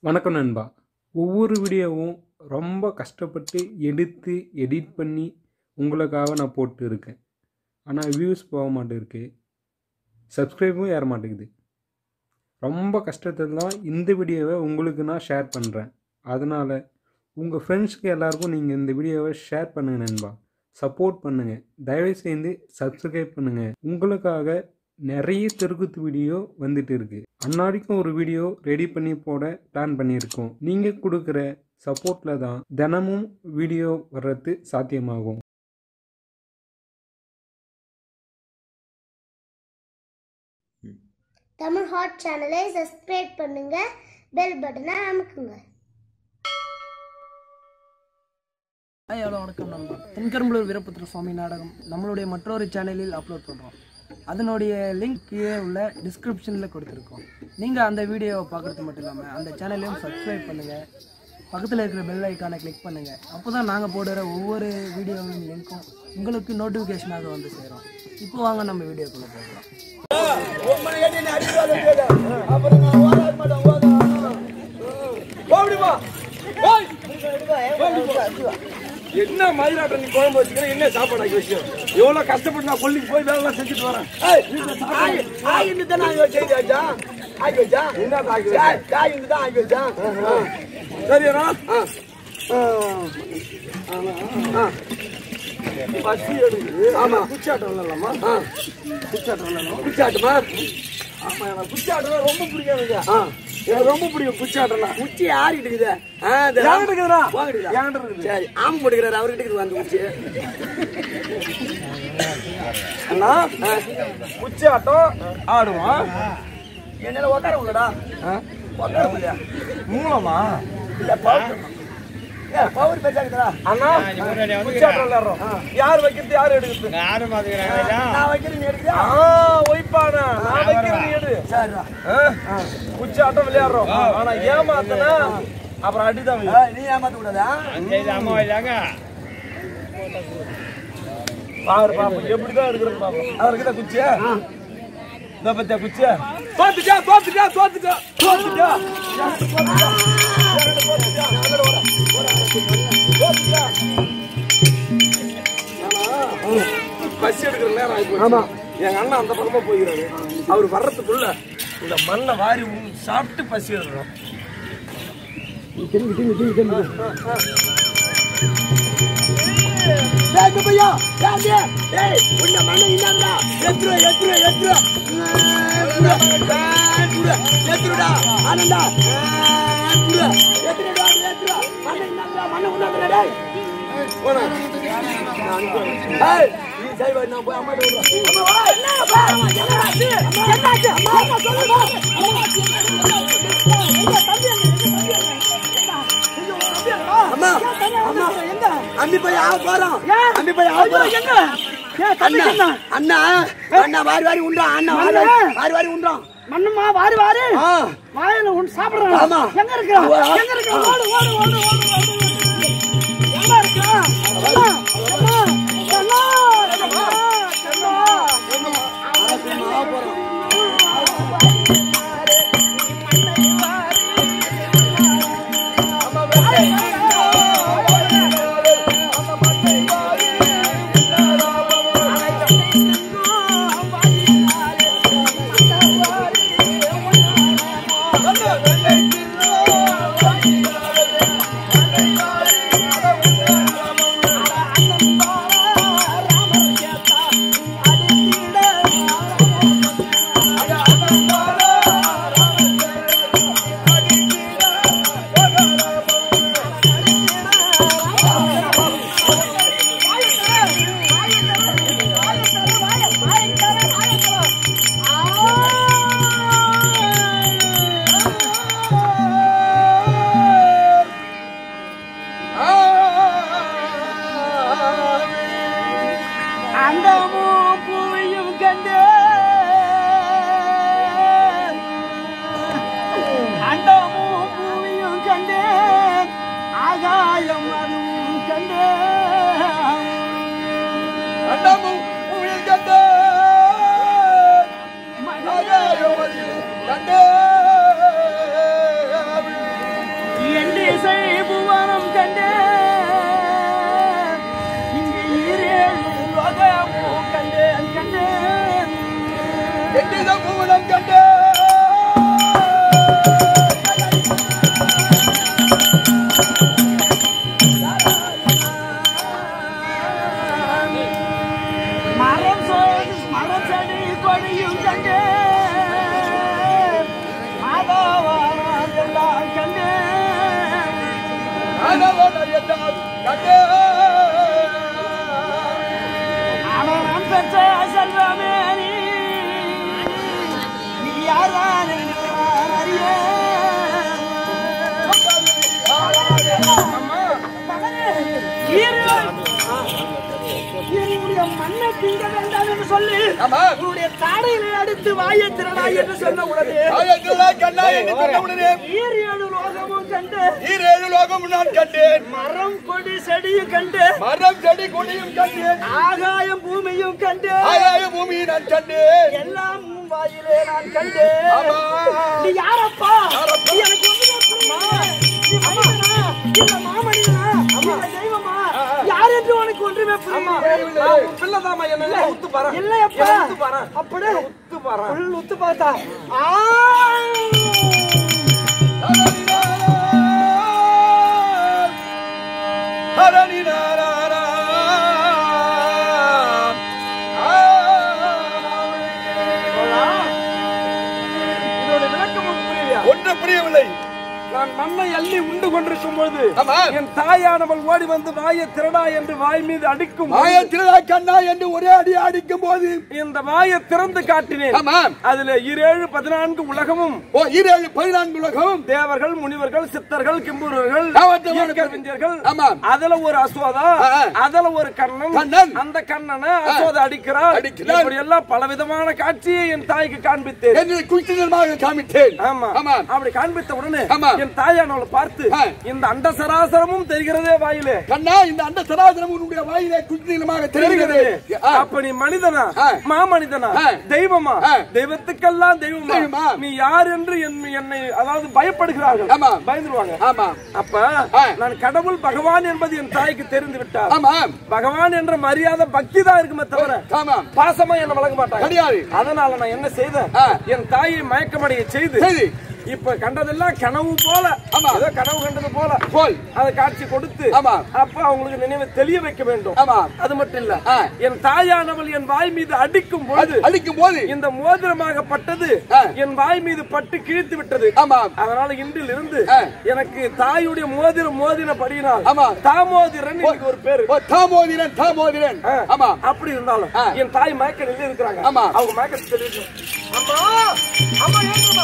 வணக்கம் நண்பா ஒவ்வொரு வீடியோவும் ரொம்ப கஷ்டப்பட்டு எடுத்து எடிட் பண்ணி உங்களுக்காக நான் போட்டு இருக்கேன் ஆனால் வியூஸ் போக மாட்டேருக்கு சப்ஸ்கிரைபும் ஏற மாட்டேங்குது ரொம்ப கஷ்டத்தில் தான் இந்த வீடியோவை உங்களுக்கு நான் ஷேர் பண்ணுறேன் அதனால் உங்கள் ஃப்ரெண்ட்ஸ்க்கு எல்லாருக்கும் நீங்கள் இந்த வீடியோவை ஷேர் பண்ணுங்கள் நண்பா சப்போர்ட் பண்ணுங்கள் தயவு செய்து சப்ஸ்கிரைப் பண்ணுங்கள் உங்களுக்காக நிறைய தெருக்குத்து வீடியோ வந்துட்டு இருக்கு அன்னாடிக்கும் ஒரு வீடியோ ரெடி பண்ணி போட பிளான் பண்ணியிருக்கோம் நீங்கள் கொடுக்குற சப்போர்ட்டில் தான் தினமும் வீடியோ வர்றது சாத்தியமாகும் தமிழ் ஹாட் சேனலை சப்ஸ்கிரைப் பண்ணுங்க பெல் பட்டனை அமுக்குங்க ஹாய் ஹலோ வணக்கம் நண்பா தென்கரும்பலூர் வீரபுத்திர சுவாமி நாடகம் நம்மளுடைய மற்றொரு சேனலில் அப்லோட் பண்ணுறோம் அதனுடைய லிங்க் கீழே உள்ள டிஸ்கிரிப்ஷனில் கொடுத்துருக்கோம் நீங்கள் அந்த வீடியோவை பார்க்குறது மட்டும் இல்லாமல் அந்த சேனலையும் சப்ஸ்கிரைப் பண்ணுங்கள் பக்கத்தில் இருக்கிற பெல் ஐக்கானை கிளிக் பண்ணுங்கள் அப்போ தான் நாங்கள் போடுற ஒவ்வொரு வீடியோவின் லிங்க்கும் உங்களுக்கு நோட்டிஃபிகேஷனாக வந்து சேரும் இப்போ வாங்க நம்ம வீடியோக்குள்ளே போகலாம் என்ன மயிலாட்டம் நீ குழம்பு வச்சுக்கிற என்ன சாப்பாடு ஆக்கி விஷயம் எவ்வளவு கஷ்டப்பட்டு நான் கொல்லிக்கு போய் வேலை எல்லாம் செஞ்சுட்டு வரேன் ஆகிட்டு தான் ஆகி வச்சா ஆகி வச்சா என்ன ஆகி வச்சா ஆகிட்டு தான் ஆகி வச்சா சரியா பசி எடுக்குது ஆமா குச்சாட்டம் விளாடலாமா குச்சாட்டம் விளாடலாம் குச்சாட்டமா ஆமா எனக்கு குச்சாட்டம் ரொம்ப பிடிக்கும் எனக்கு எனக்கு ரொம்ப பிடிக்கும் குச்சாட்டம்லாம் குச்சி ஆறிட்டு இருக்குது சரி ஆம் போட்டுக்கிறாரு அவர்கிட்ட இருக்குது அந்த குச்சி அண்ணா குச்சி ஆட்டம் ஆடுவோம் என்னால உட்கார முடியலடா உட்கார முடியல மூலமா இல்ல பவர் ஏ பவர் பேசாக்குதா அண்ணா குச்சி ஆட்டம் விளையாடுறோம் யார் வைக்கிறது யார் எடுக்கிறது நான் வைக்கிறது நீ எடுக்கிறியா ஒய்ப்பானா நான் வைக்கிறது நீ எடு சரிடா குச்சி ஆட்டம் விளையாடுறோம் ஆனா ஏமாத்தனா அப்புறம் அடிதான் நீ ஏமாத்த கூடாதா பாரு பாப்போம் எப்படிதான் இருக்கிறது பாப்போம் அவருக்கு குச்சியா இந்த பத்தியா குச்சியா தோத்துட்டா தோத்துட்டா தோத்துட்டா தோத்துட்டா பசி எடுக்கிற நேரம் ஆகி ஆமா எங்க அண்ணன் அந்த பக்கமா போகிறாரு அவர் வர்றதுக்குள்ள இந்த மண்ணை வாரி உ- சாப்பிட்டு பசி எடுக்கணும் ஏய் பையா ஏய் ஏய் உன்ன மண்ணை இன்னாங்கடா எத்துரு எத்துரு எத்துரு எத்துருடா ஆனந்தா எத்துரு எத்துருடா எத்துரு மண்ணை இன்னாங்கடா மண்ணை உன்னாங்கடா டேய் போடா ஏய் நீ சரி வா நான் போய் அம்மா கிட்ட விடுறேன் அம்மா வா என்ன பா என்னாச்சு என்னாச்சு அம்மா அம்மா சொல்லுடா அம்மா அம்மா எங்க அம்மி போய் ஆக போறோம் அம்மி போய் ஆக போறோம் எங்க அண்ணா அண்ணா அண்ணா வாரி வாரி உண்டான் அண்ணா வாரி வாரி வாரி வாரி உண்டான் மண்ணுமா வாரி வாரி ஆ வாயில ஒன்று சாப்பிடுறான் ஆமா. எங்க இருக்கிறான் வா. எங்க இருக்கிறான் ஓடு ஓடு ஓடு ஓடு ஓடு எங்க இருக்கிறான் அம்மா அம்மா அம்மா அம்மா அம்மா ஆக போறோம் அம்மா திசை புவனம் கண்டேன் இங்கு ஈரேழு லோகமும் கண்டேன் கண்டேன் எட்டித புவனம் கண்டேன் மரம் சோடி மரம் செடி கொடியும் கண்டேன் மாதவன் எல்லாம் கண்டேன் மாதவன் எல்லாம் கண்டேன் ஆனால் நான் பெற்ற செல்வமே நீ நீ யார்தான் என்று நான் அறியேன். மகனே, ஈரோடு என்னுடைய மண்ணை திங்க வேண்டாம் என்று சொல்லி உன்னுடைய தாடையிலே அடித்து வாயை திறனா என்று சொன்ன உடனே ஈரேழு லோகமும் கண்டு ஈரேழு லோகம் நான் கண்டேன் மரம் கொடி செடியும் கண்டு மரம் செடி கொடியும் கண்டேன் ஆகாயம் பூமியும் கண்டு ஆகாய பூமியை நான் கண்டேன் எல்லாம் உன் வாயிலே நான் கண்டேன் ஆமா. நீ யாரப்பா நீ எனக்கு ஒண்ணுமே புரியல. நீ மனிதனா? இல்ல மாமனிதனா? இல்ல தெய்வமா? யார் என்று உனக்கு ஒன்றுமே புரியல பிள்ளைதாம்மா என்ன உத்து பாரு இல்லையப்பா உத்து பாரு அப்படி உத்து பாரு உள் உத்து பார்த்தா ஆ! இதோட விளக்கம் உனக்கு புரியலையா? ஒன்று புரியவில்லை நான் மண்ணை அள்ளி உண்டு கொண்டிருக்கும் பொழுது ஆமா. என் தாயானவள் ஓடி வந்து வாயை திரடா என்று வாய் மீது அடிக்கும் பொழுது, மாய திருடா கண்ணா என்று ஒரே அடி அடிக்கும் போது இந்த வாயை திறந்து காட்டினேன் ஆமா அதுல இரேழு பதினான்கு உலகமும் ஓ ஈரேழு பதினான்கு உலகம் தேவர்கள் முனிவர்கள் சித்தர்கள் கிம்பூரர்கள் யாவற்றமான இயற்கவிஞர்கள் ஆமா. அதுல ஒரு அசோதா ஆ, ஆ. அதுல ஒரு கண்ணன் கண்ணன். அந்த கண்ணனை அசோதா அடிக்கிறார் அடிக்கிறார். இப்படி எல்லாம் பலவிதமான காட்சியை என் தாய்க்கு காண்பித்தேன் என்று குச்சிதமாக காமித்தேன் ஆமா ஆமா அப்படி காண்பித்த உடனே ஆமா. என் தாயானவளை பார்த்து ஆ. இந்த அண்ட சராசரமும் தெரிகிறதே வாயிலே கண்ணா இந்த அண்ட சராசரம் உன்னுடைய வாயிலே குச்சிதமாக தெரிகிறது தெரிகிறது ஆ. அப்ப நீ மனிதனா ஆ. மாமனிதனா ஆ. தெய்வமா ஆ. தெய்வத்துக்கெல்லாம் தெய்வமா தெய்வமா. நீ யார் என்று என்- என்னை அதாவது பயப்படுகிறார்கள் ஆமா. பயந்துருவாங்க ஆமா அப்ப ஆ. நான் கடவுள் பகவான் என்பது என் தாய்க்கு தெரிந்து விட்டார் ஆமா பகவான் என்ற மரியாதை பக்தி தான் இருக்குமே தவிர ஆமா பாசமா என்ன வழங்க மாட்டாங்க கிடையாது. அதனால நான் என்ன செய்தேன் ஆ. என் தாயை மயக்கமடைய செய்து சரி இப்ப கண்டதெல்லாம் கனவு போல ஆமா. ஏதோ கனவு கண்டது போல போல் அதை காட்சி கொடுத்து ஆமா. அப்ப அவங்களுக்கு நினைவை தெளிய வைக்க வேண்டும் ஆமா அது மட்டும் இல்ல ஆ. என் தாயானவள் என் வாய் மீது அடிக்கும் பொழுது அடிக்கும் போது இந்த மோதிரமாகப்பட்டது ஆ. என் வாய் மீது பட்டு கிழித்து விட்டது ஆமா அதனால இன்றில் இருந்து ஆ. எனக்கு தாயுடைய மோதிரம் மோதின படியினால் ஆமா. தாமோதிரன் இன்னைக்கு ஒரு பேரு ஓ தாமோதிரன் தாமோதிரன் ஆ. ஆமா அப்படி இருந்தாலும் ஆ. என் தாய் மயக்க நிலை இருக்கிறாங்க ஆமா. அவங்க மயக்க தெரியும் அம்மா அம்மா ஏற்றுமா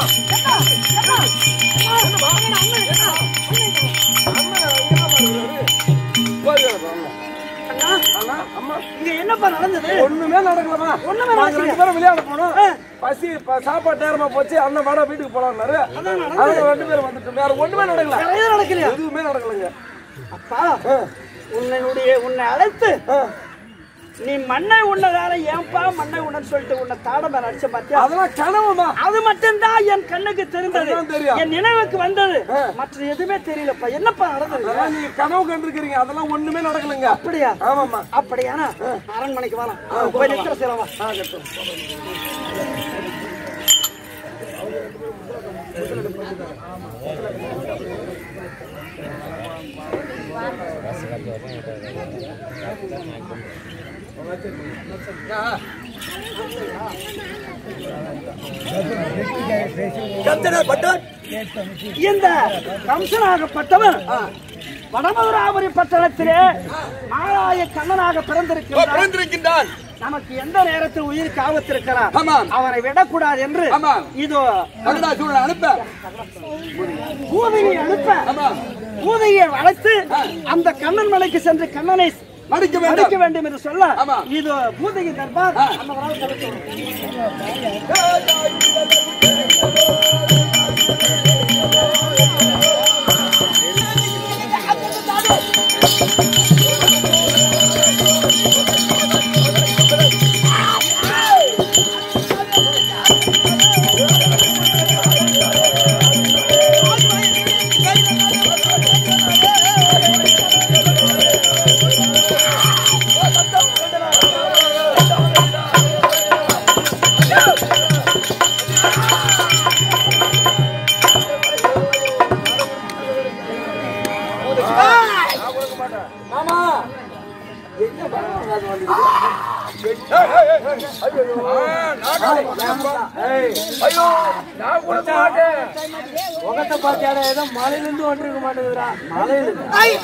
இங்க என்னப்பா நடந்தது ஒண்ணுமே நடக்கலமா ஒண்ணுமே நாங்க நடக்கல. ரெண்டு பேரும் விளையாட போனோம் பசி ப- சாப்பாடு நேரமா போச்சு அண்ணன் வாடா வீட்டுக்கு போலாம்னாரு அதனால ரெண்டு பேரும் வந்துட்டோம் வேற ஒண்ணுமே நடக்கல வேற எதுவும் நடக்கலையா எதுவுமே நடக்கலங்க அப்பா உன்னுடைய உன்னை அழைத்து நீ மண்ணை உண்ணதால ஏன்பா மண்ணை உண்ணன்னு சொல்லிட்டு உன்னை தாட மேல அடிச்ச பாத்தியா அதெல்லாம் கனவுமா அது மட்டும்தான் என் கண்ணுக்கு தெரிந்தது அதுதான் தெரியும். என் நினைவுக்கு வந்தது மற்ற எதுவுமே தெரியலப்பா என்னப்பா நடந்தது அதெல்லாம் நீங்க கனவு கண்டிருக்கிறீங்க அதெல்லாம் ஒண்ணுமே நடக்கலங்க அப்படியா ஆமாமா அப்படியானா அரண்மனைக்கு வரலாம் போய் நிற்கிற சேரவா கந்தன பட்டான் இந்த கம்சனாகப்பட்டவன் வடமதுராபுரி பட்டணத்திலே மாலாய கண்ணனாக பிறந்திருக்கிறார் பிறந்திருக்கின்றான் நமக்கு எந்த நேரத்தில் உயிருக்கு ஆபத்து இருக்கிறார் ஆமாம். அவனை விடக்கூடாது என்று ஆமாம். இதோ கருடா சூழல் அனுப்ப பூதையை அனுப்ப ஆமா பூதையை வளைத்து அந்த கண்ணன் மலைக்கு சென்று கண்ணனை மடிக்க அடிக்க வேண்டும் வேண்டும் என்று சொல்ல ஆமா. இது பூதகி தர்பார் ஆ. அந்த வரலாறு தடுத்து ஆ காசு வந்து ஐயோ நான் கொடுக்க மாட்டேன் முகத்தை பார்த்தியாடா ஏதோ மலையிலிருந்து வந்துருக்க மாட்டேங்குதுடா மலையில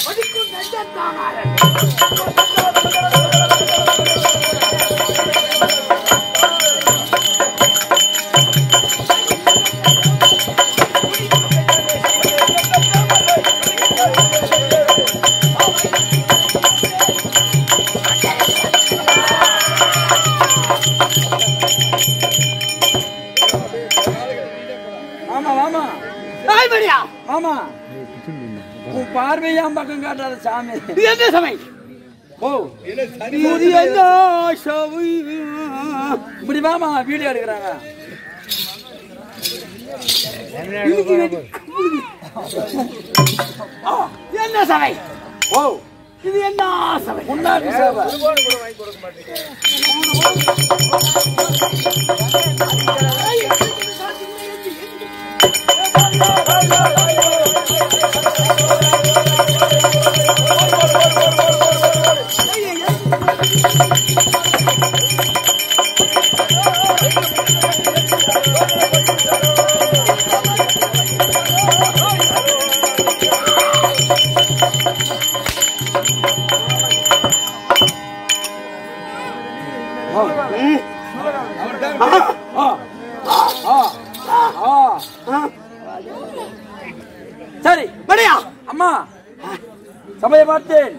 ஆமா ஆமா ஆமா உன் பார்வையை என் பக்கம் காட்டாத சாமி என்ன சமை ஓ இது என்ன சவி? இப்படி வாமா வீடியோ எடுக்கிறாங்க என்ன சமை ஓ இது என்ன சமை முன்னாடி சேவை சரி மணியா அம்மா சபையை பார்த்தேன்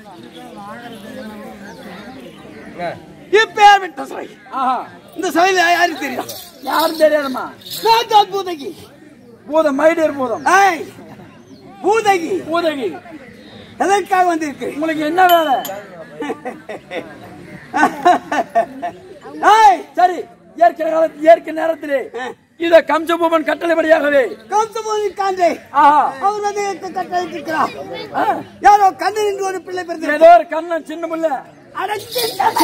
இப்பேர் விட்ட சபை ஆஹா இந்த சபையில யாருக்கு தெரியும் யாரும் தெரியாதம்மா நான் தான் பூதகி பூதம் மைடியர் பூதம் ஏய் பூதகி பூதகி எதற்காக வந்திருக்கு உங்களுக்கு என்ன வேலை ஏய் சரி இயற்கை காலத்து இயற்கை நேரத்திலே இத கம்சபூமன் கட்டளைப்படியாகவே கௌதமோனி காந்தே ஆஹா அவர் வந்து கட்டளிட்டிருக்கிறார் ஆ, யாரோ கண்ணன் என்று ஒரு பிள்ளை பிறந்து ஏதோ ஒரு கண்ணன் சின்ன புள்ள அடைச்சி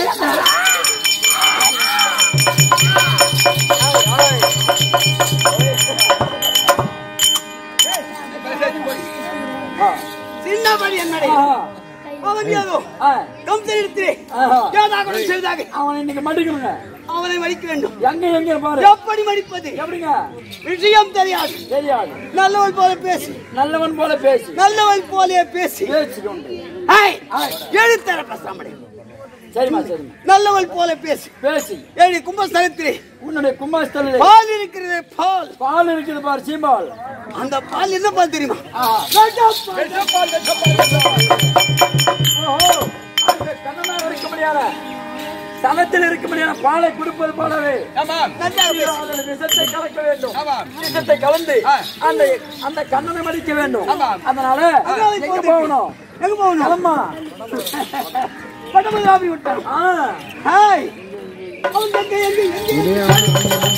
சின்னபடி என்னடே ஆஹா, அவன் ஏதோ ஆ, கம்சனிடத்திலே ஆஹா. ஏதாகணும் செய்தாக அவனை இன்னைக்கு மடிக்கணுங்க அவனை மடிக்க வேண்டும் எங்க எங்க பாரு எப்படி மடிப்பது எப்படிங்க விஷயம் தெரியாது தெரியாது நல்லவள் போல பேசி நல்லவன் போல பேசி நல்லவள் போலே பேசி பேசிக்கொண்டு ஏய், எழுத்தர பேசாமடே சரிம்மா சரிம்மா நல்லவள் போல பேசி பேசி ஏழு கும்பஸ்தலத்திலே உன்னுடைய கும்பாஸ்தலில் பால் இருக்கிறது பால் பால் இருக்குது பாரு சீம்பால் அந்த பால் என்ன பால் தெரியுமா ஆஹா. ஓஹோ, அந்த கண்ணனாக இருக்க முடியாத தளத்தில் இருக்க முடியாத பாலை கொடுப்பது போலவே அதில் விஷத்தை கலக்க வேண்டும் விஷத்தை கலந்து அந்த அந்த கண்ணனை மடிக்க வேண்டும் அதனால எங்க போகணும் எங்க போகணும் கிளம்பா பட்டமதாபி விட்டான் ஆ, ஹாய் அவன் எங்க எங்க எங்க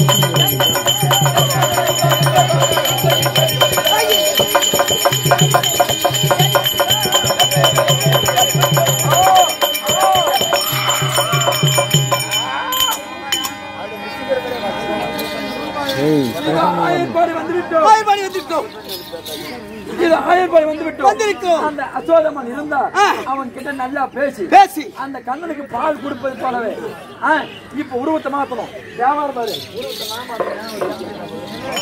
இது ஆயர்பாடி வந்து விட்டோம் ஆய்வாடி வந்துட்டோம் இது ஆயர்பாடி வந்து விட்டோம் வந்திருக்கோம். அந்த அசோதமன் இருந்தா ஆ. அவன் கிட்ட நல்லா பேசி பேசி அந்த கண்ணனுக்கு பால் கொடுப்பது போலவே ஆ, இப்ப உருவத்தை மாத்தணும் வியாபாரம் பாரு உருவத்தை நான் மாத்துறேன்.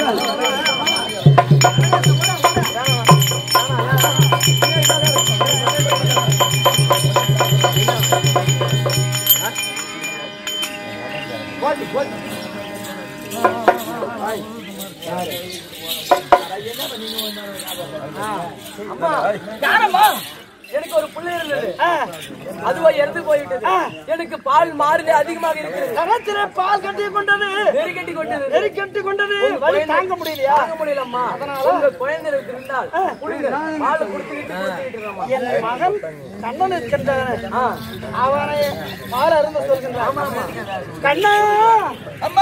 அம்மா யாரம்மா எனக்கு ஒரு பிள்ளை இருந்தது அதுவா இறந்து போய்விட்டது எனக்கு பால் மாறுதே அதிகமாக இருக்கிறது கரத்திலே பால் கட்டி கொண்டது நெறி கட்டி கொண்டது நெறி கட்டி கொண்டது வலி தாங்க முடியலையா தாங்க முடியலம்மா உங்க குழந்தை இருந்தால் குடுங்க பால் குடுத்துக்கிட்டு குடுத்துக்கிட்டு என் மகன் கண்ணன் இருக்கின்றான் அவனை பால் அருந்த சொல்கின்றான் கண்ணா அம்மா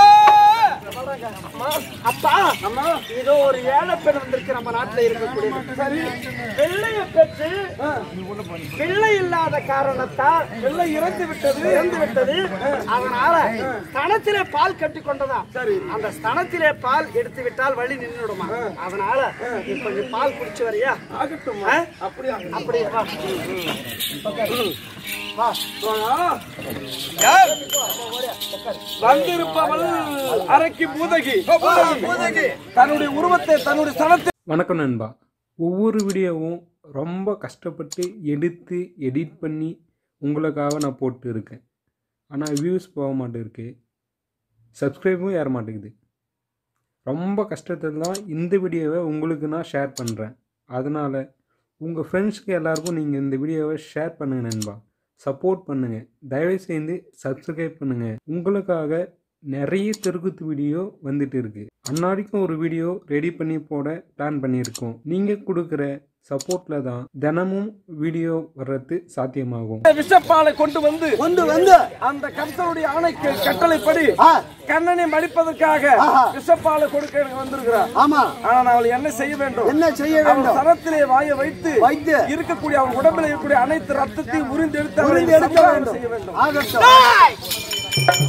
அப்பா அம்மா இதோ ஒரு ஏழை பெண் வந்திருக்கு நம்ம நாட்டுல இருக்கக்கூடியது சரி பிள்ளைய பெற்று பிள்ளை இல்லாத காரணத்தால் பிள்ளை இறந்து விட்டது இறந்து விட்டது அதனால ஸ்தனத்திலே பால் கட்டி கொண்டதா சரி அந்த ஸ்தனத்திலே பால் எடுத்து விட்டால் வழி நின்றுடுமா அதனால நீ கொஞ்சம் பால் குடிச்சு வரியா ஆகட்டும் அப்படியா அப்படியா வா. யார் வந்திருப்பவள் அரைக்கு பூதகி தன்னுடைய உருவத்தை தன்னுடைய சனத்தை வணக்கம் நண்பா ஒவ்வொரு வீடியோவும் ரொம்ப கஷ்டப்பட்டு எடுத்து எடிட் பண்ணி உங்களுக்காக நான் போட்டு இருக்கேன் ஆனால் வியூஸ் போக மாட்டேருக்கு சப்ஸ்கிரைபும் ஏற மாட்டேங்குது ரொம்ப கஷ்டத்தில் தான் இந்த வீடியோவை உங்களுக்கு நான் ஷேர் பண்ணுறேன் அதனால் உங்கள் ஃப்ரெண்ட்ஸ்க்கு எல்லாருக்கும் நீங்கள் இந்த வீடியோவை ஷேர் பண்ணுங்கள் நண்பா சப்போர்ட் பண்ணுங்கள் தயவு செய்து சப்ஸ்கிரைப் பண்ணுங்கள் உங்களுக்காக நிறைய தெருக்குத்து வீடியோ வந்துட்டு இருக்கு அன்னாடிக்கும் ஒரு வீடியோ ரெடி பண்ணி போட பிளான் பண்ணியிருக்கோம் நீங்கள் கொடுக்குற சப்போர்ட்டில் தான் தினமும் வீடியோ வர்றது சாத்தியமாகும் விஷப்பாலை கொண்டு வந்து கொண்டு வந்து அந்த கம்சனுடைய ஆணைக்கு கட்டளைப்படி ஆ, கண்ணனை மடிப்பதற்காக ஆஹா. விஷப்பாலை கொடுக்க எனக்கு வந்திருக்கிறார் ஆமா ஆனா நான் அவள் என்ன செய்ய வேண்டும் என்ன செய்ய அவள் வேண்டும் சரத்திலே வாயை வைத்து வைத்து இருக்கக்கூடிய அவள் உடம்பில் இருக்கக்கூடிய அனைத்து ரத்தத்தையும் உறிந்து எடுத்து அவளை புரிந்து எடுக்க சமாதானம் வேண்டும் செய்ய வேண்டும் ஆகட்டும்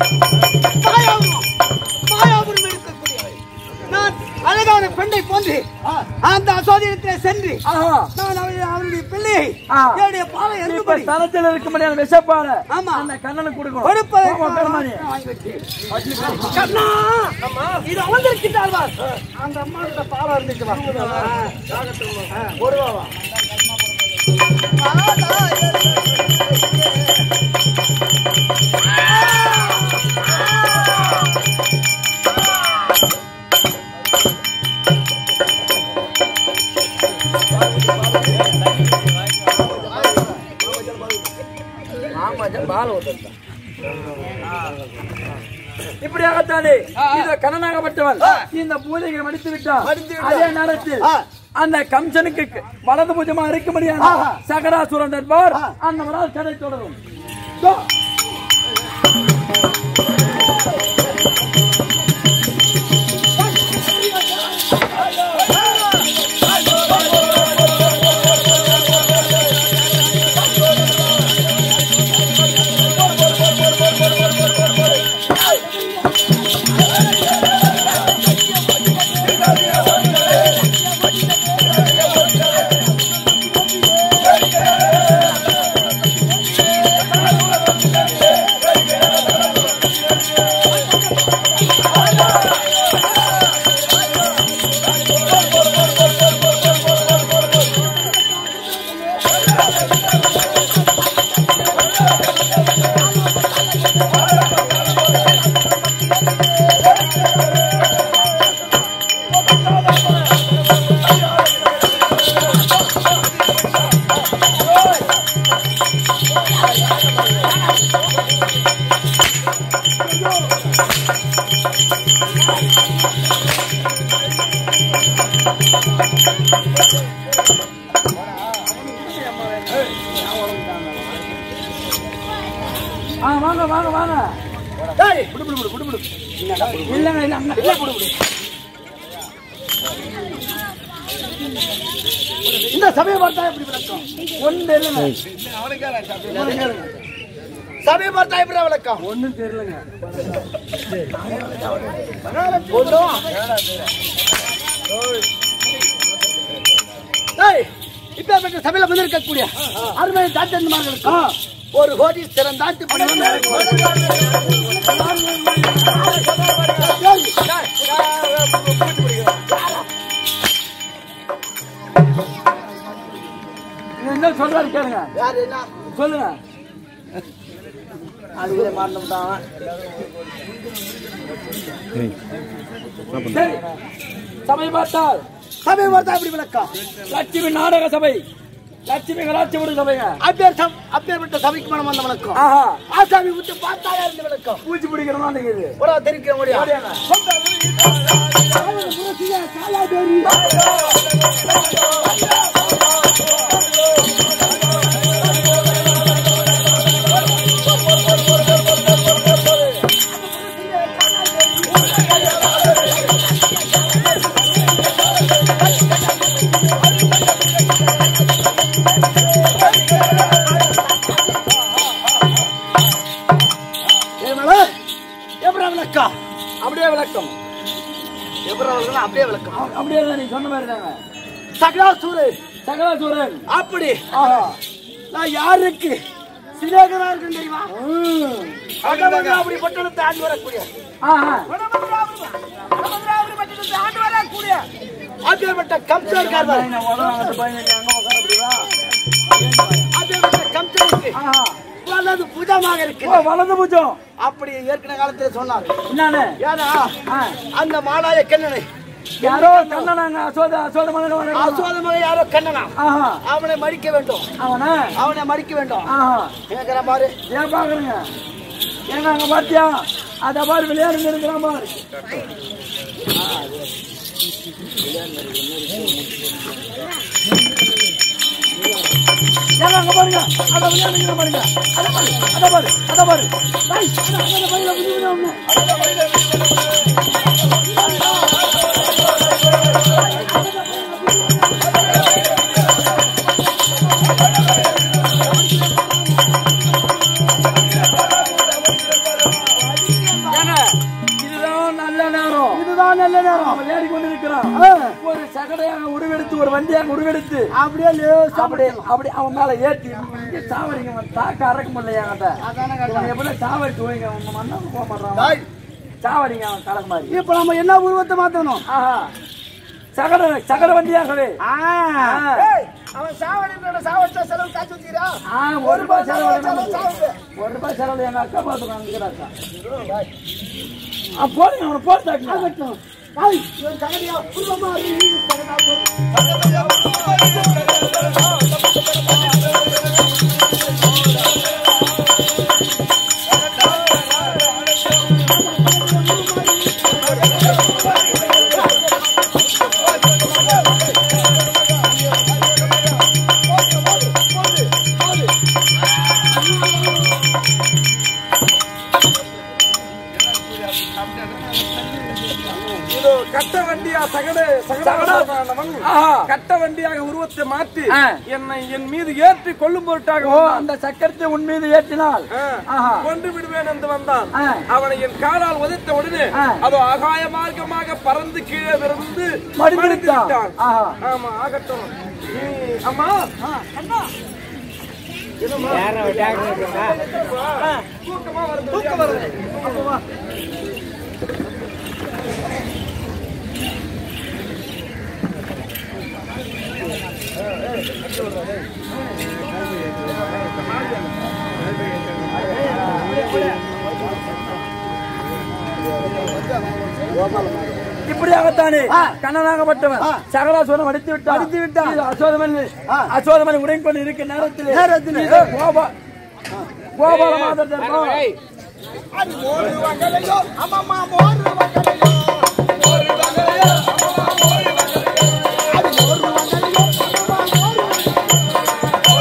மாயாபுரம் இருக்கக்கூடியவள் நான் அழகான பெண்ணை போன்று அந்த அசோதியத்திலே சென்று ஆஹா நான் அவளுடைய அவளுடைய பிள்ளையை ஆ. என்னுடைய பாலை இப்ப எருக்கும்படி தரத்தில் இருக்கும்படியான விஷப்பாலை ஆமா. அந்த கண்ணனுக்கு கொடுக்கணும் கொடுப்பதை போமா, பெருமானே. கண்ணா இது அமர்ந்திருக்கிறார் பார். அந்த அம்மா கிட்ட பாலா இருந்துச்சு வா. இப்படியாகத்தானே இந்த கண்ணனாகப்பட்டவன் இந்த பூஜைகளை மடித்து விட்டான் அதே நேரத்தில் அந்த கம்சனுக்கு வலது பூஜமா இருக்கும்படியான சகராசுரன் என்பவர் அந்த மனால் கடை தொடரும் தோ. ஆ, வாங்க வாங்க வாங்க டேய், இல்லங்க இல்ல அங்க இல்ல புடு, புடு. இந்த சமய பார்த்தா எப்படி விளக்கம் ஒண்ணு இல்லங்க சமய பார்த்தா எப்படி விளக்கம் ஒண்ணும் தெரியலங்க டேய், இப்பேற்பட்ட சபையில வந்திருக்கக்கூடிய அருமை தாத்தன்மார்களுக்கும் ஒரு கோடி சிறந்தாத்து என்ன சொல்றாரு கேளுங்க யாரு என்ன சொல்லுங்க அதுவே மாட்டோம்தான் சரி சபை பார்த்தால் சபை பார்த்தா எப்படி விளக்கம் லட்சுமி நாடக சபை லட்சுமி கலாச்சார சபைங்க அப்பேர் சம் அப்பேற்பட்ட சபைக்கு மனம் வந்த வணக்கம் ஆஹா ஆசாமி விட்டு பார்த்தா இருந்து விளக்கம் பூச்சி பிடிக்கிற மாட்டேங்குது ஒரு தெரிவிக்க முடியும் எப்படி விளக்கம் அப்படியே விளக்கம் எப்படி விளக்கம் அப்படியே விளக்கம் அப்படியே தான் நீ சொன்ன மாதிரி தாங்க சகலா சூரன் சகலாசூரன் அப்படி ஆஹா நான் யாருக்கு சிநேகரா இருக்கும் தெரியுமா வடமதுராபுரி பட்டணத்தை ஆண்டு வரக்கூடிய ஆஹா வடமதுராபுரி வடமதுராபுரி பட்டணத்தை ஆண்டு வரக்கூடிய அப்பேற்பட்ட கம்சர் இருக்கார் பாரு. அப்பேற்பட்ட கம்சருக்கு ஆஹா வலது புஜமாக இருக்கு ஓ வலது பூஜம் அப்படி ஏற்கனவே காலத்துல சொன்னார் என்னன்னு ஏன்னா ஆ. அந்த மாலாய கண்ணனை யாரோ கண்ணனாங்க அசோத அசோத மகன் அசுவாதமாக யாரோ கண்ணனா ஆஹா அவனை மடிக்க வேண்டும் அவனா அவனை மடிக்க வேண்டும் ஆஹா கேட்கிற பாரு ஏன் பாக்குறீங்க ஏங்க அங்க பாத்தியா அத பாரு விளையாடு இருக்கிறான் பாரு ஏங்க அங்க பாருங்க அத விளையாடுங்கிற பாருங்க அத பாரு அத பாரு அத பாரு டேய், அத அத பையில புடி புடி ஒண்ணு. ஏங்க, இதுதான் நல்ல நேரம் இதுதான் நல்ல நேரம் அவன் விளையாடி கொண்டு இருக்கிறான் ஒரு சகடையாக உருவெடுத்து ஒரு வண்டியாக உருவெடுத்து அப்படியே லேசா அப்படி அப்படி அவன் மேல ஏத்தி இங்க சாவடிங்க அவன் தாக்க அறக்க முடியல என்கிட்ட இவன் எப்படி சாவடிச்சு போய்ங்க அவன் மண்ணாம போக மாட்டான் டேய், சாவடிங்க அவன் கலக்கு மாதிரி இப்ப நம்ம என்ன உருவத்தை மாத்தணும் ஆஹா சகட சகட வண்டியாகவே ஆ. ஆ. ஏய், அவன் சாவடின்றோட சாவடிச்சா செலவு காசு வச்சுக்கிறா ஆ, ஒரு ரூபாய் செலவு செலவு வேணாம். சாவுது. ஒரு ரூபாய் செலவு எங்க அக்கா பாத்துக்காங்க அக்கா போடுங்க அவனை போட்டு டேய், இவன் சகதியா உருவமா இருக்கு, இது சகடா போடு. இதோ கட்ட வண்டியா சகடு சகடானவன் ஆஹா. கட்ட வண்டியாக உருவத்தை மாற்றி ஆ. என்னை என் மீது ஏற்றி கொள்ளும் பொருட்டாக ஓ வந்தான். அந்த சக்கரத்தை உன் மீது ஏற்றினால் ஆ. ஆஹா. கொண்டு விடுவேன் என்று வந்தான் ஆ. அவனை என் காலால் உதைத்த உடனே ஆ. அதோ ஆகாய மார்க்கமாக பறந்து கீழே விருந்து மடிந்து மடிந்து விட்டான். விட்டான். ஆஹா. ஆமா ஆகட்டும் நீ- அம்மா அண்ணா என்னம்மா? ஆ, தூக்கமா வருது தூக்கம் வருது அப்ப வா. இப்படியாகத்தானே கண்ணனாகப்பட்டவன் சகலாசுவரம் அடித்து விட்டான் அடித்து விட்டான் அசோதமன் அசோதமன் உடன் கொண்டு இருக்க நேரத்தில் நேரத்தில் கோபா கோபால மாதர் தர்மம் அது மோரு வகலையோ, அம்மம்மா மோரு வகலையோ. மோரு வகலையோ, அம்மம்மா மோரு வகலையோ. அது மோரு வகலையோ, அம்மம்மா மோரு வகலையோ.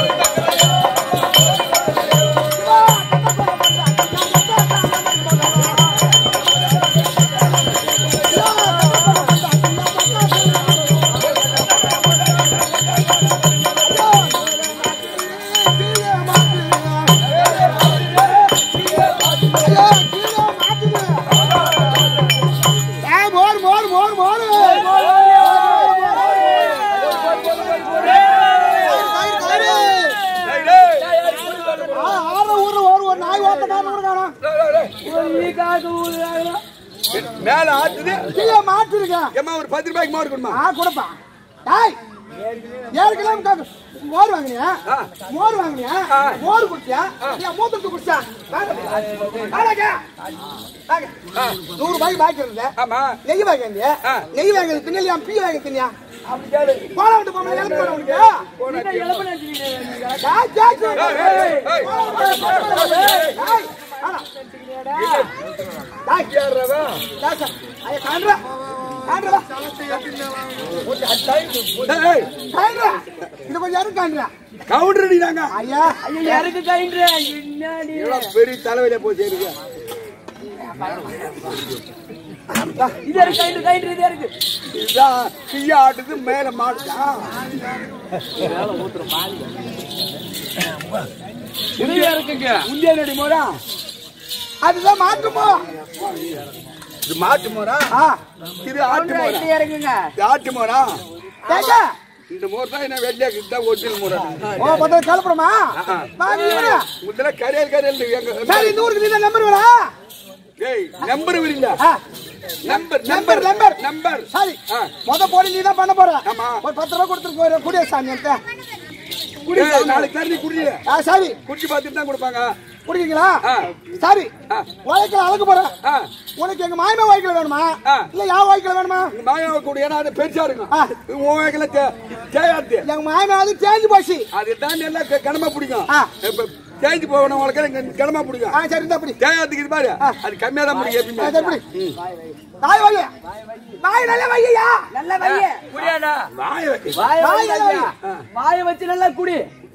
மோர் மோர் மோர் மோர் ஆற ஊர்ல ஒரு ஒரு நாய் ஓட்ட காரணம் காணும் மேல ஆத்துது கீழே மாட்டிருக்க ஏமா ஒரு பத்து ரூபாய்க்கு மாறு கொடுமா ஆ கொடுப்பா டாய் ஏற்கனவே காக்கு மோர் வாங்கினியா மோர் வாங்கினியா மோர் குடிச்சியா இல்ல மூத்தத்து குடிச்சா நூறு ரூபாய்க்கு பாக்கி இருந்த ஆமா நெய் வாங்கியா நெய் வாங்கி தின்னியா பீ வாங்கி தின்னியா போல விட்டு போன எழுப்பு போன உனக்கு டேய், டேய், டேய், டேய். ஏய். போல விட்டு போன உனக்கு. டேய், வாடா. டேய், டேய், சார். ஐயா, காண்றா. காண்றா, வா. ஏய், காண்றா. இது கொஞ்சம் இறக்கு காண்றா. கவுண்டர் அடிக்கிறாங்க ஐயா இறக்கு கயின்று என்னடி இவ்வளவு பெரிய தலைவலியா போச்சு எனக்கு இது இருக்கு கயிறு கயிறு இது இருக்கு இதுதான் தீய ஆட்டுது மேல மாட்டுதா இந்தியா இருக்குங்க இந்தியா நடி மோரா அதுதான் மாட்டுமோ இது மாட்டு மோரா ஆ இது ஆட்டு மோரா இறங்குங்க இது ஆட்டு மோரா ஏங்க இந்த மோர் தான் என்ன வெள்ளையா இதுதான் ஒரிஜினல் மோர் ஓ பத்தா கலப்புறமா வாங்க இவரு. முதல்ல கரையல் கரையல் எங்க சரி இந்த ஊருக்கு நீ தான் நம்பர் வேணா ஏய் நம்பர் விரிங்க நம்பர் நம்பர் நம்பர் நம்பர் சரி ஆ. முத போடி நீ தான் பண்ண போற ஆமா. ஒரு பத்து ரூபா கொடுத்துட்டு போயிரு குடிய சாமி என்கிட்ட. குடி ஏய், சாமி. நாளைக்கு தண்ணி குடி ஆ சரி குடிச்சு பார்த்துட்டு தான் கொடுப்பாங்க குடிக்கீங்களா ஆ. சரி ஆ. வாய்க்கல அழகு போறேன் ஆ. உனக்கு எங்க மாயமா வாய்க்கல வேணுமா ஆ. இல்ல யா வாய்க்கல வேணுமா உங்க மாயாவை கூட ஏன்னா அது பெருசா இருக்கும் ஆ. உன் வகையில தேயாத்து எங்க மாயமா அது தேஞ்சு போச்சு அதுதான் எல்லாம் க- கனமா பிடிக்கும் ஆ. இப்ப தேய்ச்சி போகணும் உங்களுக்கு கனமா பிடிக்கும் ஆ சரி இந்த அப்படி தேயாத்துக்கு இது பாரு அது கம்மியா தான் பிடிக்கும் ஆ, எப்பயுமே சரி பிடி. வாய் வைய வாய் நல்ல வையா நல்ல வைய குடியாடா வாய வைக்க. வாய வாய் வைய நல்லா வை. வாய வச்சு நல்லா குடி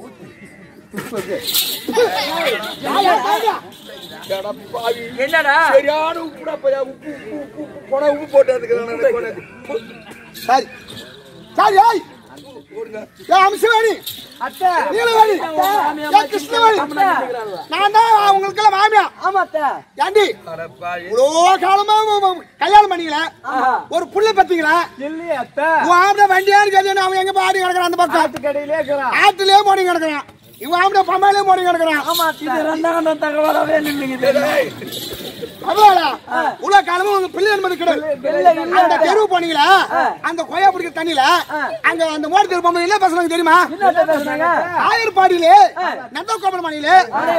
வாயா, வாயா. கடப்பாவி. என்னடா சரியான உப்புடா பையா உப்பு உப்பு உப்பு உப்பு போனா உப்பு போட்டு அதுக்கு சரி சரி ஏய் ஏ அம்சவேணி அத்தை நீலவேணி ஏ கிருஷ்ணவேணி நான் தான் உங்களுக்கெல்லாம் மாமியா ஆமா அத்தை ஏண்டி இவ்வளோ காலமா உ- உ- கல்யாணம் பண்ணீங்களா ஒரு புள்ள பத்தீங்களா இல்லையே அத்தை உன் ஆம்பளை வண்டியான்னு கேட்டு அவன் எங்க பாடி கிடக்குறான் அந்த பக்கம் கடையிலே இருக்கிறான் ஆட்டுலயே போடி கிடக்குறான் இவன் ஆம்பளை பம்மாலே போடி கிடக்குறான் ஆமா இது ரெண்டாம் தகவலாவே நின்னுக்குது பரவாயில்ல இவ்வளவு காலமா உங்க பிள்ளை என்பது கிடையாது அந்த தெருவு போனீங்களா அந்த கொய்யா பிடிக்கிற தண்ணியில அங்க அந்த மோட்டர் தெரு பொம்மை என்ன பேசுறாங்க தெரியுமா என்ன பேசுறாங்க ஆயர்பாடியிலே நந்தகோபுரம் மணியிலே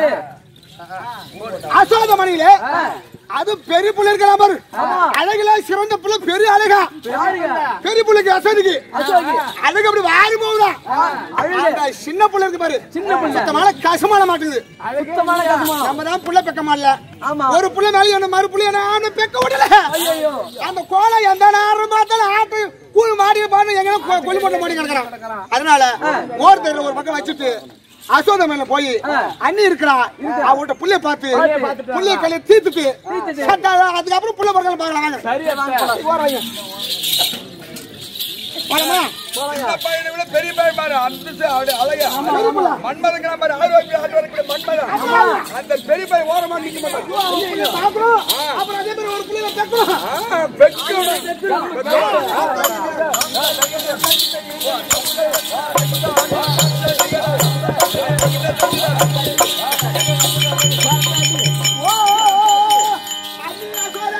அசோக மணியிலே அது பெரிய புள்ள இருக்கிற பாரு அழகுல சிறந்த புள்ள பெரிய அழகா பெரிய புள்ளைக்கு அசோதிக்கு அழகு அப்படி வாரி போகுதா அந்த சின்ன புள்ள இருக்கு பாரு சின்ன புள்ள சுத்தமான கசமான மாட்டுது சுத்தமான கசமா நம்ம தான் புள்ள பெக்க மாடல ஆமா. ஒரு புள்ள மேல என்ன மறு புள்ள என்ன பெக்க விடல அந்த கோலை எந்த நேரம் பார்த்தாலும் ஆட்டு கூழ் மாடி பாடு எங்க கொல்லி போட்டு மாடி கிடக்குறான் அதனால மோர் தெருல ஒரு பக்கம் வச்சுட்டு அசோத மேல போய் அண்ணி இருக்கிறா அவட்ட புள்ளைய பார்த்து புள்ளைய கையில தீர்த்துட்டு சட்டா, அதுக்கப்புறம் புள்ள பக்கம் பார்க்கலாம் வாங்க. போறாங்க. போலாமா? சின்ன பையனை விட பெரிய பையன் பாரு அந்த ச- அழ- அழகா மன்மதங்கிற மாதிரி ஆள் வைக்கிற ஆள் வைக்கிற மன்மதன் அந்த பெரிய பையன் ஓரமா நிக்க மாட்டான் புள்ளைய பார்க்கணும். அப்புறம் அதே மாதிரி ஒரு புள்ளைய பெக்கணும். ஆ, பெக்கணும். ஓ, ஓ, ஓ, அண்ணி அசோதா.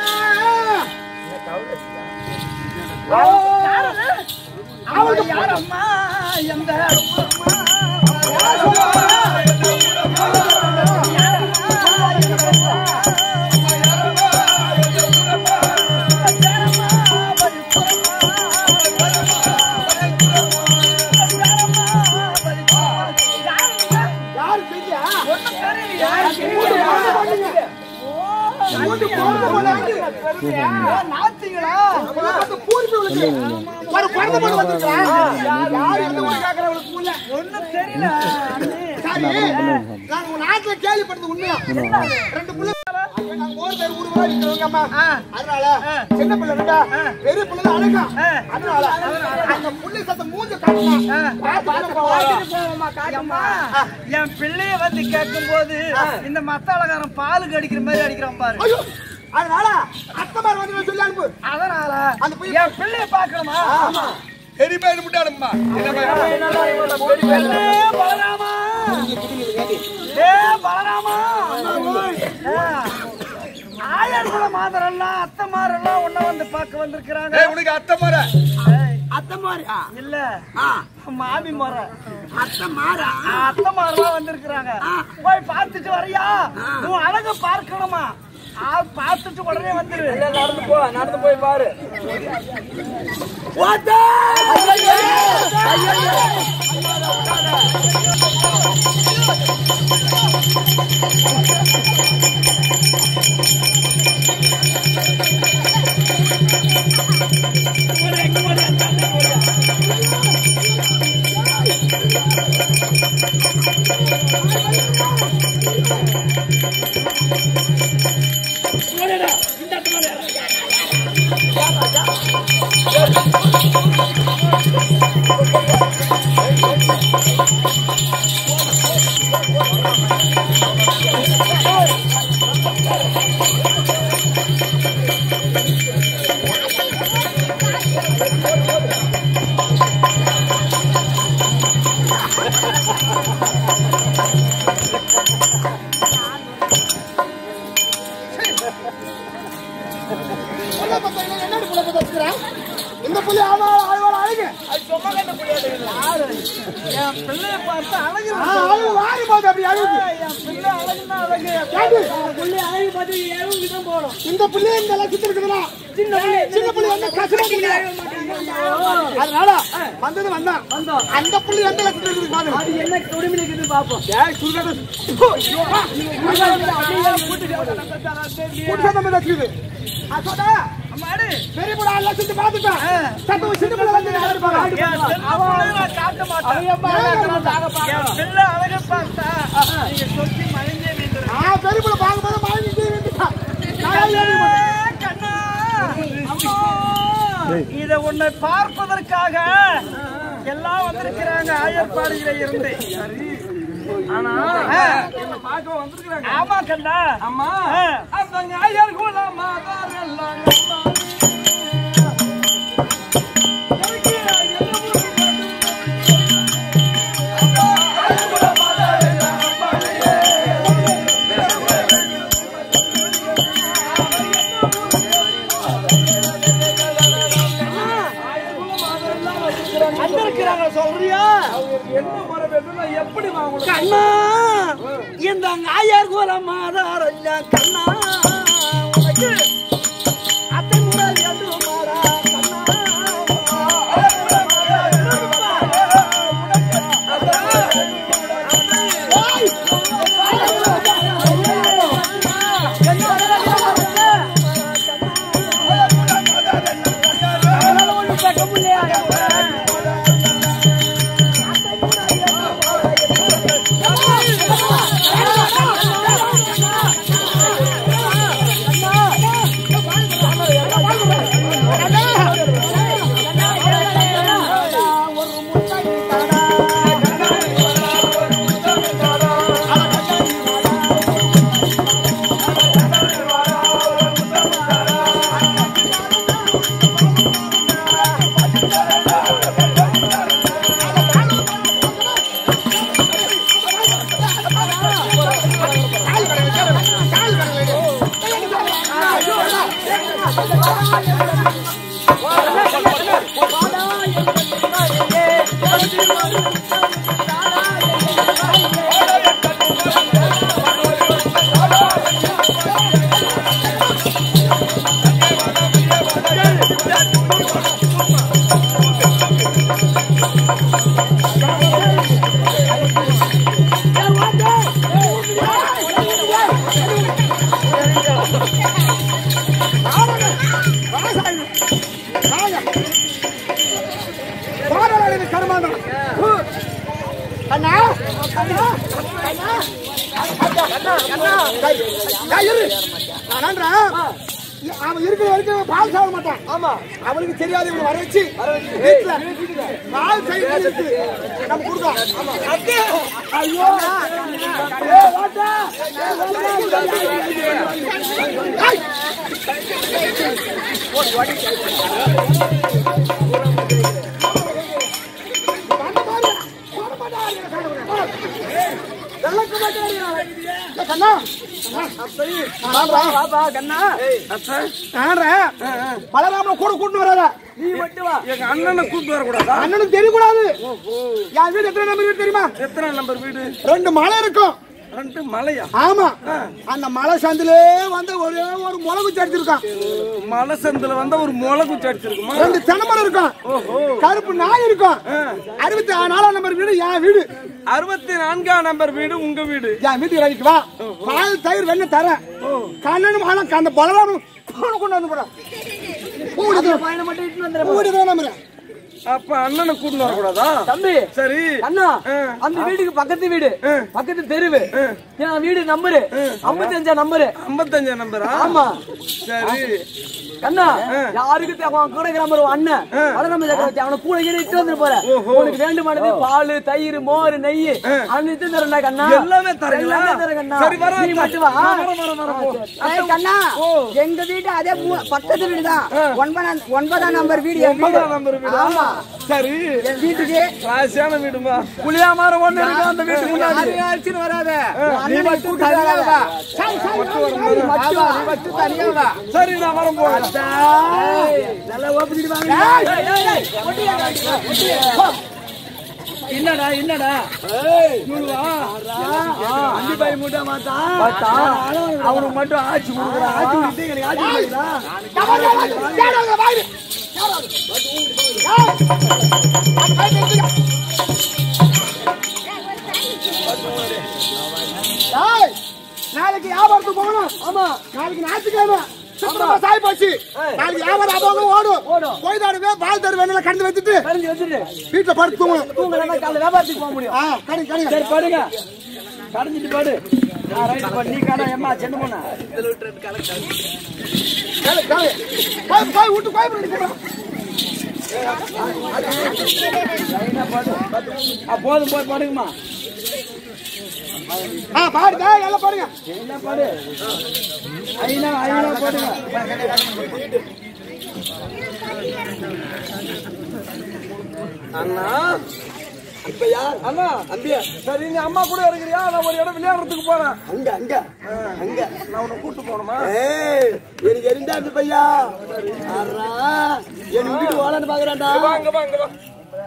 அவளுக்கு யாரம்மா எந்த யாரு தெரியா? மூணு மாடு பண்ணுங்க. மூணு மாடு பண்ணாங்க. நாத்திகளா அவளை பார்த்து பூரிப்பு விழுது. ஒரு குழந்தை பொண்ணு வந்திருக்கா? யாரு எந்த ஊரு கேக்குறவளுக்கு புள்ள? ஒண்ணும் தெரியல சரி, நான் உன் நாட்டுல கேள்விப்பட்டது உண்மையா? ரெண்டு புள்ள ஐயோ, நாங்க ஒரு பேர் ஊரு ஊரா இருக்கிறவங்க அம்மா. அதனால சின்ன பிள்ளை ரெண்டா, பெரிய பிள்ளை தான் அழகா. அதனால அந்த புள்ளை சத்தம் மூஞ்ச காட்டுமா. பார்த்துட்டு போவா. அம்மா, என் பிள்ளைய வந்து கேட்கும் போது இந்த மத்தாளக்காரன் பால் கடிக்கிற மாதிரி அடிக்கிறான் பாரு ஐயோ, அதனால அத்தமார் வந்து சொல்லி அனுப்பு அதனால அந்த பையன் என் பிள்ளைய பாக்கணுமா பெரிய பையன் முட்டாளும்மா சின்ன பையன் பெண்ணே பலராமா ஏ பலராமா ஆயர்குல மாதரெல்லாம் அத்தமாரெல்லாம் உன்ன வந்து பார்க்க வந்திருக்கிறாங்க ஏய், உனக்கு அத்தை முறை அத்தை மாறியா இல்ல மாமி முறை அத்தை மாறா அத்தை மாரெல்லாம் வந்திருக்கிறாங்க போய் பார்த்துட்டு வரியா உன் அழக பார்க்கணுமா ஆ, பார்த்துட்டு உடனே வந்துரு நடந்து போ நடந்து போய் பாரு ஏய் என் பிள்ளைய பார்த்து அழகு ஆ, அழுகு வாரி போகுது அப்படி அழுகு என் பிள்ளை அழகுன்னா அழகு ஏண்டி? பிள்ளை அழகு பார்த்து ஏழும் தான் போகணும் இந்த பிள்ளை இந்த லட்சத்தில் இருக்குதுன்னா சின்ன பிள்ளை சின்ன பிள்ளை வந்து கஷ்டமா பிள்ளை அதனால வந்தது வந்தான் அந்த பிள்ளை எந்த லட்சத்தில் இருக்குது பாருங்க அது என்ன கொடுமை இருக்குது பாப்போம் ஏய், சுடுகாடு. புருஷன் தம்பி லட்சுமி. அசோதா, அம்மாடி பெரிய பிள்ளை ஆள் லட்சத்தை பார்த்துட்டான். சத்தம் சின்ன பிள்ளை வந்து யாரு பாரு. என் பிள்ளை நான் காட்ட மாட்டேன் என் பிள்ளை அழகு பார்த்தா நீங்க சொத்தி மறைஞ்சே நின்று ஆ, பெரிய பிள்ளை பார்க்கும்போது மயங்கி கீழே விழுந்துட்டான். நான் ஏறி போட்டேன். கண்ணா அம்மா இத உன்னை பார்ப்பதற்காக எல்லாம் வந்திருக்கிறாங்க ஆயர்பாடியில இருந்து ஆனா என்ன பார்க்க வந்திருக்கிறாங்க ஆமா கண்ணா ஆமா அந்த ஆயர் குலமா வந்திருக்கிறாங்க சொல்றியா என்ன முறை வேணும்னா எப்படி கண்ணா இந்த ஆயார் குல மாதாரல்ல கண்ணா உனக்கு அத்தை முறை வேண்டுமாடா கண்ணா பாடலாளின் கருமாந்தம். ஹு. அண்ணா அண்ணா அண்ணா டேய், டேய், இரு. நான் நன்றேன். அவன் இருக்கிற வரைக்கும் பால் சாப்பிட மாட்டான் ஆமா அவனுக்கு தெரியாது இவனை வர வச்சு வீட்டுல பால் செய்ய இருக்கு நம்ம கொடுக்கலாம் அத்தே, ஐயோ ஏய், வாடா. ஏய். பண்ண பாரு. பண்ண மாட்டாரு. வெள்ளக்க மாட்டாரு. ஏய், கண்ணா பலராம கூட கூட்டு வராத நீ மட்டும் வா எங்க அண்ணனை கூட்டு வர கூடாதா அண்ணனுக்கு தெரியக்கூடாது என் வீடு எத்தனை நம்பர் வீடு தெரியுமா எத்தனை நம்பர் வீடு ரெண்டு மலை இருக்கும் ரெண்டு மலையா ஆமா அந்த மலை சந்திலே வந்து ஒரே ஒரு முளகு அடிச்சிருக்கான் மலை சந்தில வந்தா ஒரு முளை குச்சி அடிச்சிருக்குமா ரெண்டு தென்னமரம் இருக்கும் கருப்பு நாய் இருக்கும் அறுபத்தி நாலாம் நம்பர் வீடு என் வீடு அறுபத்தி நான்காம் நம்பர் வீடு உங்க வீடு என் வீட்டுக்கு வேலைக்கு வா பால் தயிர் வெண்ணெய் தரேன் கண்ணனும் ஆனா அந்த பலராமன் பூனை கொண்டு வந்து போறேன் பையனை மட்டும் இட்டுன்னு வந்துடுறேன் பூடி தான் நம்புறேன் அப்ப அண்ணனை கூட்டு வர கூடாதா தம்பி சரி அண்ணா அந்த வீட்டுக்கு பக்கத்து வீடு பக்கத்து தெருவு என் வீடு நம்பரு ஐம்பத்தஞ்சா நம்பரு ஐம்பத்தஞ்சா நம்பரா ஆமா சரி கண்ணா யாருக்கு தே- அவன் கூட இருக்கிற மாதிரி ஒரு அண்ணன் வளராம சக்கரவர்த்தி அவனை கூட கீழே இட்டு வந்து போற உனக்கு வேண்டுமானது பால் தயிர் மோர் நெய் அனைத்து தரேன்டா கண்ணா எல்லாமே தரீங்களா? எல்லாமே தரேன் கண்ணா சரி, வரேன், நீ மட்டும் வா வரேன், வரேன், வரேன், போ. ஏய் கண்ணா எங்க வீடு அதே மூ- பக்கத்து வீடு தான் ஒன்பதாம் ஒன்பதாம் நம்பர் வீடு என் வீடு ஒன்பதாம் நம்பர் வீடு ஆமா சரி என் வீட்டுக்கு ராசியான வீடுமா புளியா மரம் ஒண்ணு இருக்கு அந்த வீட்டுக்கு முன்னாடி யாரையும் அழைச்சின்னு வராத நீ அண்ணனை மட்டும் கூட்டிட்டு தனியா வராத. வா. சரி, சரி, நீ மட்டும் வா, நீ மட்டும் தனியா வா. சரி நான் வரேன் போறேன் நல்லா ஓப்பிட்டு வாங்க என்னடா என்னடா அஞ்சு பை மூட்டை மாத்தா அவனுக்கு மட்டும் ஆட்சி கொடுக்குறான் ஆட்சி கொடுத்து எனக்கு ஆட்சி கொடுக்குறா ஏய், நாளைக்கு வியாபாரத்துக்கு போகணும் ஆமா நாளைக்கு ஞாயிற்றுக்கிழமை சுத்தமா சாய் போச்சு நாளைக்கு வியாபாரம் அவங்க ஓடும் போய் தருவே பால் தருவே கண்டு வச்சுட்டு கரைஞ்சி வச்சுட்டு வீட்டுல படுத்து தூங்கணும் தூங்கலன்னா காலைல வியாபாரத்துக்கு போக முடியும் ஆ கடி கடி சரி படுங்க கடைஞ்சிட்டு படு ஆ, ரைட் படு. நீ கடை ஏம்மா சென்ன பொண்ணா போய் போய் விட்டு போய் போய் ஆ, போதும் போய் படுங்கம்மா ஆ பாருங்க நல்லா பாருங்க என்ன பாடு ஐநா ஐநா போடுங்க அண்ணா இப்ப யார் அண்ணா அம்பியா சரி நீ அம்மா கூட இருக்கிறியா நான் ஒரு இடம் விளையாடுறதுக்கு போறேன் அங்க அங்க அங்க நான் உன்னை கூட்டு போகணுமா ஏய் எனக்கு எரிண்டாந்து பையா ஆறா என் வீட்டு வாழன்னு பாக்குறான்டா வாங்க வாங்க வா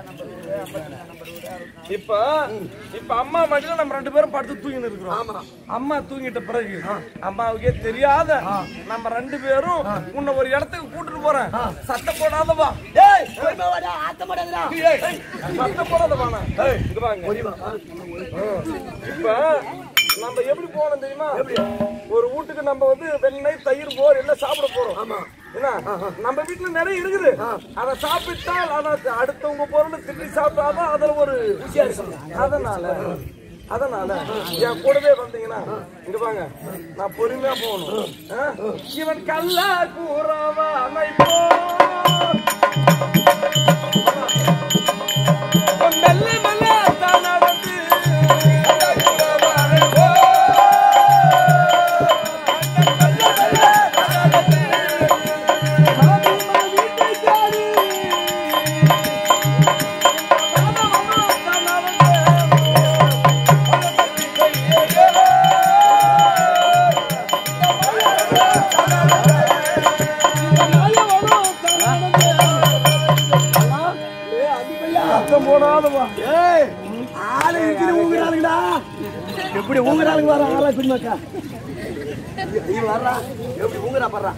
இப்ப இப்ப அம்மா மடியில நம்ம ரெண்டு பேரும் படுத்து தூங்கிட்டு இருக்கிறோம் ஆமா அம்மா தூங்கிட்ட பிறகு அம்மாவுக்கே தெரியாத நம்ம ரெண்டு பேரும் உன்னை ஒரு இடத்துக்கு கூட்டிட்டு போறேன் சத்தம் போடாதவா ஏய் சத்தம் போடாதவா ஏய் இங்க வாங்க இப்ப நம்ம எப்படி போனோம் தெரியுமா ஒரு வீட்டுக்கு நம்ம வந்து வெண்ணெய் தயிர் போர் எல்லாம் சாப்பிட போறோம் ஆமா என்ன நம்ம வீட்டுல நிறைய இருக்குது அதை சாப்பிட்டால் அதை அடுத்தவங்க பொருள் திருப்பி சாப்பிட்டாதான் அதுல ஒரு ருசியா இருக்கும் அதனால அதனால என் கூடவே வந்தீங்கன்னா இங்க வாங்க நான் பொறுமையா போகணும் ஆ? இவன் கல்லா கூறவா அமைப்போ மெல்ல மெல்ல தான் நடந்து சத்தம் போடாதவா ஏய் ஆளு இருக்கிற ஊங்குறாளுங்கடா எப்படி ஊங்குறாளுங்க வர ஆளா குடிமாக்கா நீ வர்றா எப்படி ஊங்குறா படுறா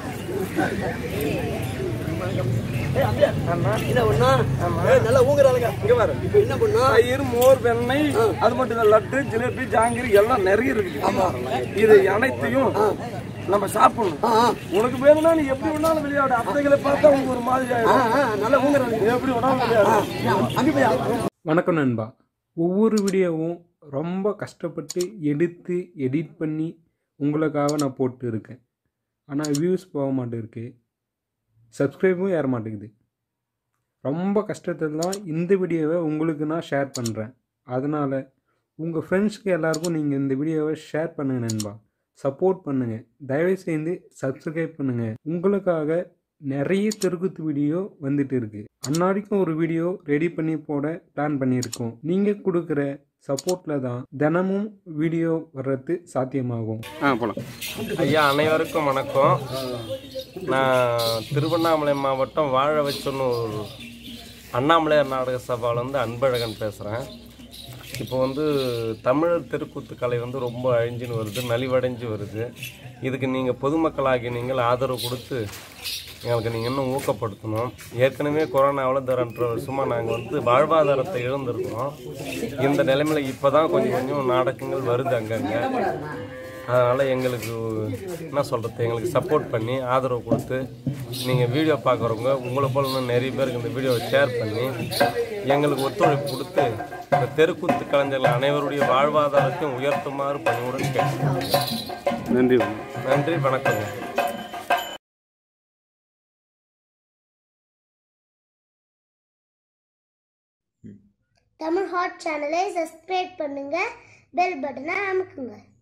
நல்லா ஊங்குறாளுங்க இங்க பாரு இப்ப என்ன பண்ணா தயிர் மோர் வெண்ணெய் அது மட்டும் இல்ல லட்டு ஜிலேபி ஜாங்கிரி எல்லாம் நிறைய இருக்குது இது அனைத்தையும் நம்ம சாப்பிடணும் உனக்கு வேணும்னா நீ எப்படி வேணாலும் விளையாடு அத்தைகளை பார்த்தா உனக்கு ஒரு மாதிரி ஆயிடும் நல்லா ஊங்குறாங்க எப்படி வேணாலும் விளையாடு வணக்கம் நண்பா ஒவ்வொரு வீடியோவும் ரொம்ப கஷ்டப்பட்டு எடுத்து எடிட் பண்ணி உங்களுக்காக நான் போட்டு இருக்கேன் ஆனால் வியூஸ் போக மாட்டேருக்கு சப்ஸ்கிரைபும் ஏற மாட்டேங்குது ரொம்ப கஷ்டத்தில் தான் இந்த வீடியோவை உங்களுக்கு நான் ஷேர் பண்ணுறேன் அதனால் உங்கள் ஃப்ரெண்ட்ஸ்க்கு எல்லாருக்கும் நீங்கள் இந்த வீடியோவை ஷேர் பண்ணுங்கள் நண்பா சப்போர்ட் பண்ணுங்கள் தயவு செய்து சப்ஸ்கிரைப் பண்ணுங்கள் உங்களுக்காக நிறைய தெருக்குத்து வீடியோ வந்துட்டு இருக்கு அன்னாடிக்கும் ஒரு வீடியோ ரெடி பண்ணி போட பிளான் பண்ணியிருக்கோம் நீங்கள் கொடுக்குற சப்போர்ட்டில் தான் தினமும் வீடியோ வர்றது சாத்தியமாகும் ஆ போகலாம் ஐயா அனைவருக்கும் வணக்கம் நான் திருவண்ணாமலை மாவட்டம் வாழ வச்சொன்னு ஒரு அண்ணாமலையார் நாடக சபாவிலேருந்து அன்பழகன் பேசுகிறேன் இப்போ வந்து தமிழர் தெருக்கூத்து கலை வந்து ரொம்ப அழிஞ்சுன்னு வருது நலிவடைஞ்சு வருது இதுக்கு நீங்கள் பொதுமக்களாகி நீங்கள் ஆதரவு கொடுத்து எங்களுக்கு நீங்கள் இன்னும் ஊக்கப்படுத்தணும் ஏற்கனவே கொரோனாவில் இந்த ரெண்டரை வருஷமாக நாங்கள் வந்து வாழ்வாதாரத்தை இழந்திருக்கிறோம் இந்த நிலைமையில் இப்போ தான் கொஞ்சம் கொஞ்சம் நாடகங்கள் வருது அங்கங்கே அதனால் எங்களுக்கு என்ன சொல்கிறது எங்களுக்கு சப்போர்ட் பண்ணி ஆதரவு கொடுத்து நீங்கள் வீடியோ பார்க்குறவங்க உங்களை போல இன்னும் நிறைய பேருக்கு இந்த வீடியோவை ஷேர் பண்ணி எங்களுக்கு ஒத்துழைப்பு கொடுத்து இந்த தெருக்கூத்து கலைஞர்கள் அனைவருடைய வாழ்வாதாரத்தையும் உயர்த்துமாறு பணிவுடன் கேட்கிறேன் நன்றி நன்றி வணக்கங்க தமிழ் ஹாட் சேனலை சப்ஸ்கிரைப் பண்ணுங்க பெல் பட்டனை அமுக்குங்க